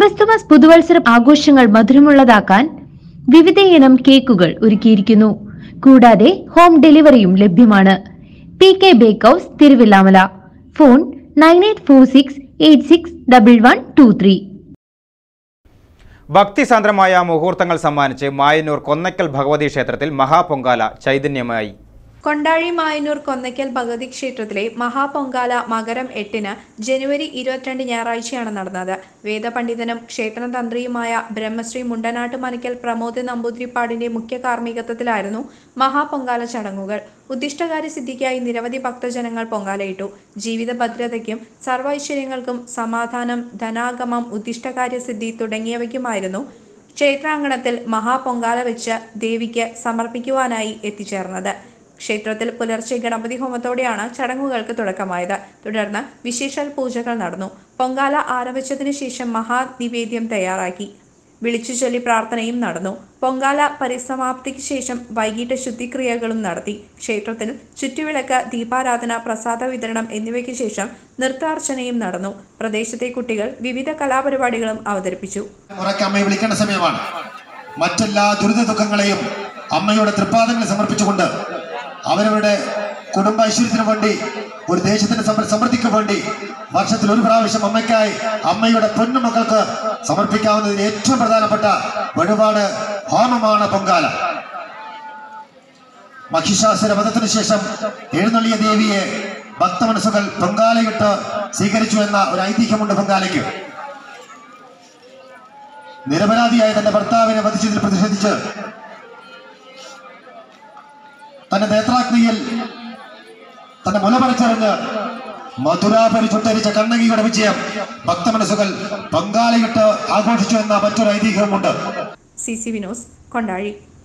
Christmas പുതുവത്സര ആഘോഷങ്ങൾ മധുരമുള്ളതാക്കാൻ വിവിധയിനം കേക്കുകൾ ഒരുക്കിയിരിക്കുന്നു കൂടാതെ ഹോം ഡെലിവറിയും ലഭ്യമാണ് P K bake house Thiruvilwamala phone nine eight four six eight six double one two three ഭക്തിസാന്ദ്രമായ മുഹൂർത്തങ്ങൾ സമ്മാനിച്ച് മായന്നൂർ കൊന്നക്കൽ ഭഗവതി ക്ഷേത്രത്തിൽ മഹാപൊങ്കാല ചൈതന്യമായി കൊണ്ടാഴി മായന്നൂർ കൊന്നയ്ക്കൽ ഭഗവതി ക്ഷേത്രത്തിലെ മഹാപൊങ്കാല മകരം എട്ടിന് ജനുവരി ഇരുപത്തിരണ്ട് ഞായറാഴ്ചയാണ് നടന്നത് വേദപണ്ഡിതനും ക്ഷേത്രതന്ത്രിയുമായ ബ്രഹ്മശ്രീ മുണ്ടനാട്ട് മനക്കൽ പ്രമോദ് നമ്പൂതിരിപ്പാടിന്റെ മുഖ്യ കാർമ്മികത്വത്തിലായിരുന്നു മഹാപൊങ്കാല ചടങ്ങുകൾ ഉദ്ദിഷ്ടകാര്യ സിദ്ധിക്കായി നിരവധി ഭക്തജനങ്ങൾ പൊങ്കാലയിട്ടു ജീവിത ഭദ്രതയ്ക്കും സർവൈശ്വര്യങ്ങൾക്കും സമാധാനം ധനാഗമം ഉദ്ദിഷ്ടകാര്യ സിദ്ധി തുടങ്ങിയവയ്ക്കുമായിരുന്നു ക്ഷേത്രാങ്കണത്തിൽ മഹാപൊങ്കാല വെച്ച് ദേവിക്ക് സമർപ്പിക്കുവാനായി എത്തിച്ചേർന്നത് ക്ഷേത്രത്തിൽ പുലർച്ചെ ഗണപതി ഹോമത്തോടെയാണ് ചടങ്ങുകൾക്ക് തുടക്കമായത് തുടർന്ന് വിശേഷാൽ പൂജകൾ നടന്നു പൊങ്കാല ആരംഭിച്ചതിനു ശേഷം മഹാനിവേദ്യം തയ്യാറാക്കി വിളിച്ചു ചൊല്ലി പ്രാർത്ഥനയും നടന്നു പൊങ്കാല പരിസമാപ്തിക്ക് ശേഷം വൈകിട്ട് ശുദ്ധിക്രിയകളും നടത്തി ക്ഷേത്രത്തിൽ ചുറ്റുവിളക്ക് ദീപാരാധന പ്രസാദ വിതരണം എന്നിവയ്ക്ക് ശേഷം നൃത്താർച്ചനയും നടന്നു പ്രദേശത്തെ കുട്ടികൾ വിവിധ കലാപരിപാടികളും അവതരിപ്പിച്ചു ഉറക്കെ അമ്മയെ വിളിക്കേണ്ട സമയമാണ് മറ്റെല്ലാ ദുരിത ദുഃഖങ്ങളെയും അമ്മയുടെ തൃപ്പാദങ്ങളിൽ സമർപ്പിച്ചുകൊണ്ട് അവരവരുടെ കുടുംബ ഐശ്വര്യത്തിന് വേണ്ടി ഒരു ദേശത്തിന്റെ സമ- സമൃദ്ധിക്ക് വേണ്ടി വർഷത്തിൽ ഒരു പ്രാവശ്യം അമ്മയ്ക്കായി അമ്മയുടെ പൊന്നുമക്കൾക്ക് സമർപ്പിക്കാവുന്നതിന് ഏറ്റവും പ്രധാനപ്പെട്ട വഴിപാട് ഹോമമാണ് പൊങ്കാല മഹിഷാസുര വധത്തിനു ശേഷം എഴുന്നള്ളിയ ദേവിയെ ഭക്തമനസ്സുകൾ പൊങ്കാലയിട്ട് സ്വീകരിച്ചു എന്ന ഒരു ഐതിഹ്യമുണ്ട് പൊങ്കാലയ്ക്ക് നിരപരാധിയായ തന്റെ ഭർത്താവിനെ വധിച്ചതിൽ പ്രതിഷേധിച്ച് തന്റെ നേത്രാഗ്നിയിൽ തന്റെ മുലപറിച്ചെറിഞ്ഞ് മധുരാപരി ചുട്ടരിച്ച കണ്ണകിയുടെ വിജയം ഭക്തമനസ്സുകൾ പങ്കാളിയിട്ട് ആഘോഷിച്ചു എന്ന മറ്റൊരു ഐതിഹ്യമുണ്ട് സി സി വിനോസ് കൊണ്ടാഴി